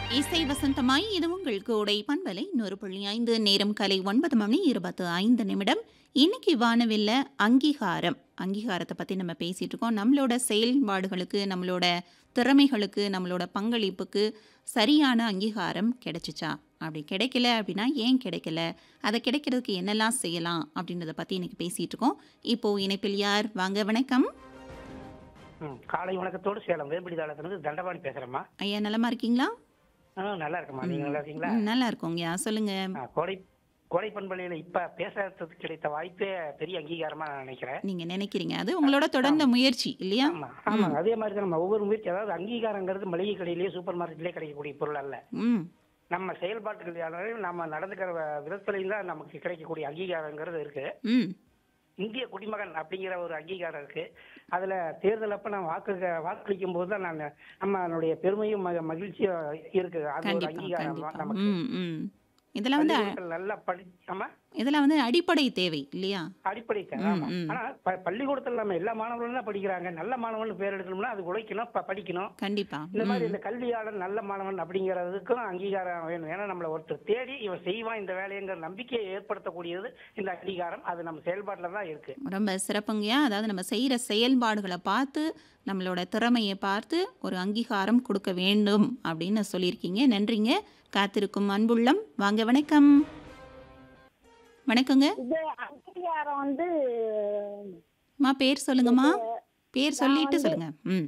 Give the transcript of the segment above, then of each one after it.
இசை வசந்தமாய் இது உங்கள் கோடை பண்பலை நூறு புள்ளி ஐந்து நேரம் கலை ஒன்பது மணி இருபத்து ஐந்து நிமிடம் இன்னைக்கு வானவில்ல அங்கீகாரம் அங்கீகாரத்தை பற்றி நம்ம பேசிகிட்டு இருக்கோம் நம்மளோட செயல்பாடுகளுக்கு நம்மளோட திறமைகளுக்கு நம்மளோட பங்களிப்புக்கு சரியான அங்கீகாரம் கிடைச்சிச்சா அப்படி கிடைக்கல அப்படின்னா ஏன் கிடைக்கல அதை கிடைக்கிறதுக்கு என்னெல்லாம் செய்யலாம் அப்படின்றத பற்றி இன்னைக்கு பேசிகிட்டு இருக்கோம் இப்போது இணைப்பில் யார் வாங்க வணக்கம் ம், காலை வணக்கத்தோடு சேலம் வேம்பிடி தாளத்திலிருந்து தண்டபாணி பேசுறேம்மா ஐயா நலமா இருக்கீங்களா ஆ நல்லா இருக்கம்மா நீங்க நல்லா இருக்கீங்களா ம், நல்லா இருக்கோங்கய்யா சொல்லுங்க ஆ, கோடை கோடை பண்பலையில இப்ப பேசுறதுக்கு கிடைத்த வாய்ப்பே பெரிய அங்கீகாரமா நான் நினைக்கிறேன் நீங்க நினைக்கிறீங்க அது உங்களோட தொடர்ந்த முயற்சி இல்லையா ஆமா ஆமா அதே மாதிரி தான் நம்ம ஒவ்வொரு முயற்சி அதாவது அங்கீகாரங்கிறது மளிகை கடையிலேயே சூப்பர் மார்க்கெட்லயே கிடைக்கக்கூடிய பொருள் அல்ல ம் நம்ம செயல்பாட்டுகள் நம்ம நடந்துக்கிற விதத்துலையும் தான் நமக்கு கிடைக்கக்கூடிய அங்கீகாரங்கிறது இருக்கு ம் இந்திய குடிமகன் அப்படிங்கிற ஒரு அங்கீகாரம் இருக்கு அதுல தேர்தல் அப்ப நான் வாக்கு வாக்களிக்கும் போது தான் நான் நம்மளுடைய பெருமையும் மக- மகிழ்ச்சியும் இருக்கு அது ஒரு கண்டிப்பா அங்கீகாரம் கண்டிப்பா நமக்கு ம் ம் இதெல்லாம் வந்து பள்ளிக்கூடத்துல நல்லா படி ஆமா இதெல்லாம் வந்து அடிப்படை தேவை இல்லையா அடிப்படை தேவை, ம், ஆமா ம். ஆனா ப- பள்ளிக்கூடத்துல நம்ம எல்லா மாணவர்களும் தான் படிக்கிறாங்க நல்ல மாணவன் பேர் எடுக்கணும்னா அது உழைக்கணும் ப- படிக்கணும் கண்டிப்பா இந்த மாதிரி ம் இந்த கல்வியாளர் நல்ல மாணவன் அப்படிங்கறதுக்கும் அங்கீகாரம் வேணும் ஏன்னா நம்மள ஒருத்தர் தேடி இவன் செய்வான் இந்த வேலைங்கிற நம்பிக்கையை ஏற்படுத்தக்கூடியது இந்த அங்கீகாரம் அது நம்ம செயல்பாட்டுல தான் இருக்கு ரொம்ப சிறப்புங்கய்யா அதாவது நம்ம செய்கிற செயல்பாடுகளை பார்த்து நம்மளோட திறமையை பார்த்து ஒரு அங்கீகாரம் கொடுக்க வேண்டும் அப்படின்னு சொல்லியிருக்கீங்க நன்றிங்க காத்திருக்கும் அன்புள்ளம் வாங்க வணக்கம் வணக்கங்க இது அங்கீகாரம் வந்து அம்மா பேர் சொல்லுங்கம்மா பேர் சொல்லிட்டு சொல்லுங்க ம்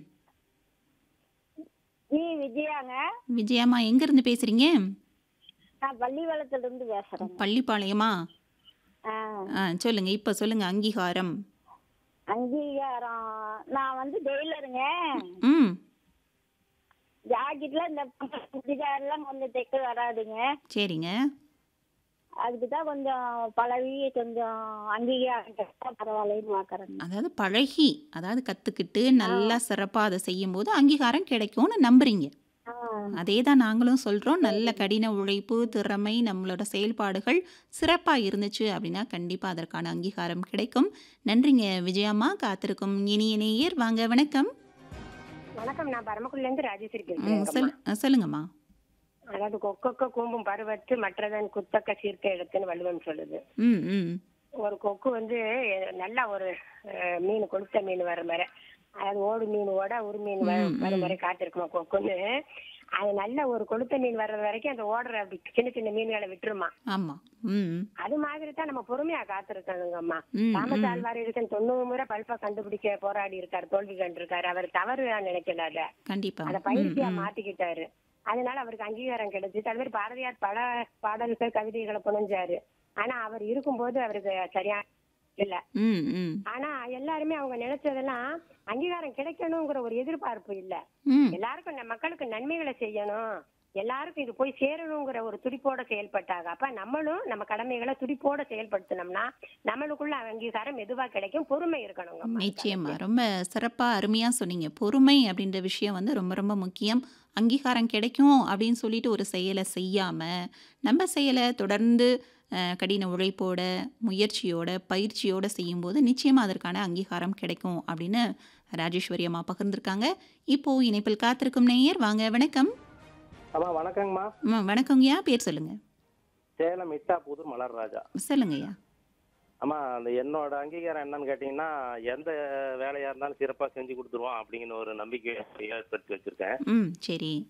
வி விஜயாங்க விஜயாம்மா எங்கேருந்து பேசுகிறீங்க நான் பள்ளிவளத்துல இருந்து பேசுறேங்க பள்ளிப்பாளையமா ஆ, ஆ சொல்லுங்க இப்போ சொல்லுங்க அங்கீகாரம் அங்கீகாரம் நான் வந்து டெய்லருங்க ம் ஜாக்கெட்ல இந்த சுடிதார்லாம் கொஞ்சம் தைக்க வராதுங்க சரிங்க அதுக்கு தான் கொஞ்சம் பழகி கொஞ்சம் அங்கீகாரம் கிடைச்சா பரவாயில்லைன்னு பார்க்குறேங்க அதாவது பழகி அதாவது கற்றுக்கிட்டு நல்லா சிறப்பாக அதை செய்யும்போது அங்கீகாரம் கிடைக்கும்னு நம்புறீங்க ஆ அதே தான் நாங்களும் சொல்கிறோம் நல்ல கடின உழைப்பு திறமை நம்மளோட செயல்பாடுகள் சிறப்பாக இருந்துச்சு அப்படின்னா கண்டிப்பாக அதற்கான அங்கீகாரம் கிடைக்கும் நன்றிங்க விஜயாம்மா காத்திருக்கும் இனிய நேயர் வாங்க வணக்கம் வணக்கம் நான் பரமக்குடில இருந்து ராஜேஸ்வரி ம், பேசுறேன் சொல் அ, சொல்லுங்கம்மா அதாவது கொக்கொக்க கூம்பும் பருவத்து மற்றதன் குத்தக்க சீர்க்க எடுத்துன்னு வள்ளுவன் சொல்லுது ம் ம் ஒரு கொக்கு வந்து அஹ், நல்லா ஒரு அஹ், மீன் கொளுத்த மீன் வர மாதிரி அதாவது ஓடு மீன் ஓட ஒரு மீன் வ- ம், வர ம். மாதிரி காத்திருக்குமா கொக்குன்னு அது நல்ல ஒரு கொளுத்த மீன் வர்றது வரைக்கும் அந்த ஓடுற அப்படி சின்ன சின்ன மீன்களை விட்டுருமா ஆமாம் ம் அது மாதிரி தான் நம்ம பொறுமையா காத்திருக்கணுங்கம்மா ம், தாமஸ் ம். ஆழ்வார் எடிசன் தொண்ணூறு முறை பல்பா கண்டுபிடிக்க போராடி இருக்காரு தோல்வி கண்டிருக்காரு அவர் தவறு நினைக்கல அத கண்டிப்பாக அத ம் பயிற்சியா ம் மாத்திக்கிட்டாரு அதனால அவருக்கு அங்கீகாரம் கிடைச்சிச்சு அது மாதிரி பாரதியார் பல பாடல்கள் கவிதைகளை புனைஞ்சாரு ஆனா அவர் இருக்கும்போது அவருக்கு சரியா இல்ல ம் ம் ஆனா எல்லாருமே அவங்க நினைச்சதெல்லாம் அங்கீகாரம் கிடைக்கணுங்கிற ஒரு எதிர்பார்ப்பு இல்ல ம் எல்லாருக்கும் நம்ம மக்களுக்கு நன்மைகளை செய்யணும் எல்லாருக்கும் இது போய் சேரணுங்கிற ஒரு துடிப்போட செயல்பட்டாங்க அப்ப நம்மளும் நம்ம கடமைகளை துடிப்போட செயல்படுத்தினோம்னா நம்மளுக்குள்ள அங்கீகாரம் மெதுவா கிடைக்கும் பொறுமை இருக்கணுங்க நிச்சயமா ரொம்ப சிறப்பாக அருமையாக சொன்னீங்க பொறுமை அப்படின்ற விஷயம் வந்து ரொம்ப ரொம்ப முக்கியம் அங்கீகாரம் கிடைக்கும் அப்படின்னு சொல்லிட்டு ஒரு செயலை செய்யாமல் நம்ம செயலை தொடர்ந்து அஹ், கடின உழைப்போட முயற்சியோட பயிற்சியோட செய்யும்போது நிச்சயமாக அதற்கான அங்கீகாரம் கிடைக்கும் அப்படின்னு ராஜேஸ்வரி அம்மா பகிர்ந்திருக்காங்க இப்போது இணைப்பில் காத்திருக்கும் நேயர் வாங்க வணக்கம் அம்மா வணக்கங்கம்மா அம்மா, வணக்கங்கய்யா பேர் சொல்லுங்க சேலம் இட்டாப்புதூர் மலர் ராஜா சொல்லுங்கய்யா அம்மா அந்த என்னோட அங்கீகாரம் என்னன்னு கேட்டீங்கன்னா எந்த வேலையா இருந்தாலும் சிறப்பா செஞ்சு கொடுத்துருவோம் அப்படிங்கிற ஒரு நம்பிக்கை ஏற்படுத்தி வச்சிருக்கேன் ம் சரி